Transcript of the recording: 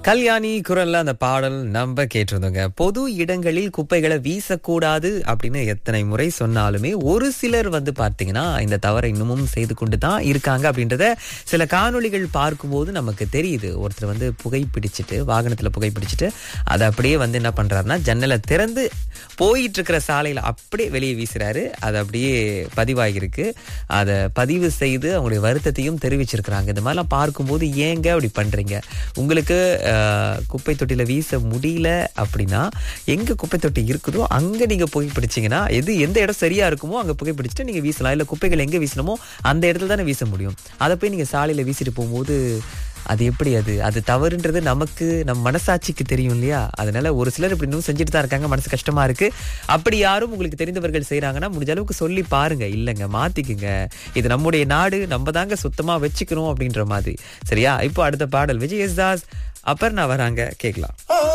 கல்யாணி குரல்ல அந்த பாடல் நம்ம கேட்டிருந்தோங்க பொது இடங்களில் குப்பைகளை வீசக்கூடாது அப்படின்னு எத்தனை முறை சொன்னாலுமே ஒரு சிலர் வந்து பார்த்தீங்கன்னா இந்த தவறை இன்னமும் செய்து கொண்டு தான் இருக்காங்க அப்படின்றத சில காணொளிகள் பார்க்கும்போது நமக்கு தெரியுது ஒருத்தர் வந்து புகைப்பிடிச்சிட்டு வாகனத்துல புகைப்பிடிச்சிட்டு அதை அப்படியே வந்து என்ன பண்றாருன்னா ஜன்னலை திறந்து போயிட்டு இருக்கிற சாலையில அப்படியே வெளியே வீசுறாரு அது அப்படியே பதிவாகியிருக்கு அதை பதிவு செய்து அவங்களுடைய வருத்தத்தையும் தெரிவிச்சிருக்கிறாங்க இந்த மாதிரிலாம் பார்க்கும்போது ஏங்க அப்படி பண்றீங்க உங்களுக்கு அஹ், குப்பை தொட்டியில வீச முடியல அப்படின்னா எங்க குப்பை தொட்டி இருக்குதோ அங்க நீங்க புகை பிடிச்சீங்கன்னா எது எந்த இடம் சரியா இருக்குமோ அங்க புகை பிடிச்சிட்டு நீங்க வீசலாம் இல்ல குப்பைகள் எங்க வீசணுமோ அந்த இடத்துல தானே வீச முடியும் அதை போய் நீங்க சாலையில வீசிட்டு போகும்போது அது எப்படி அது அது தவறுன்றது நமக்கு நம்ம மனசாட்சிக்கு தெரியும் இல்லையா அதனால ஒரு சிலர் இப்படி இன்னும் செஞ்சுட்டு தான் இருக்காங்க மனசு கஷ்டமா இருக்கு அப்படி யாரும் உங்களுக்கு தெரிந்தவர்கள் செய்றாங்கன்னா முடிஞ்ச அளவுக்கு சொல்லி பாருங்க இல்லைங்க மாத்திக்குங்க இது நம்முடைய நாடு நம்ம தாங்க சுத்தமா வச்சுக்கணும் அப்படின்ற மாதிரி சரியா இப்போ அடுத்த பாடல் விஜய் யேசுதாஸ் அபர்ணா வராங்க கேட்கலாம்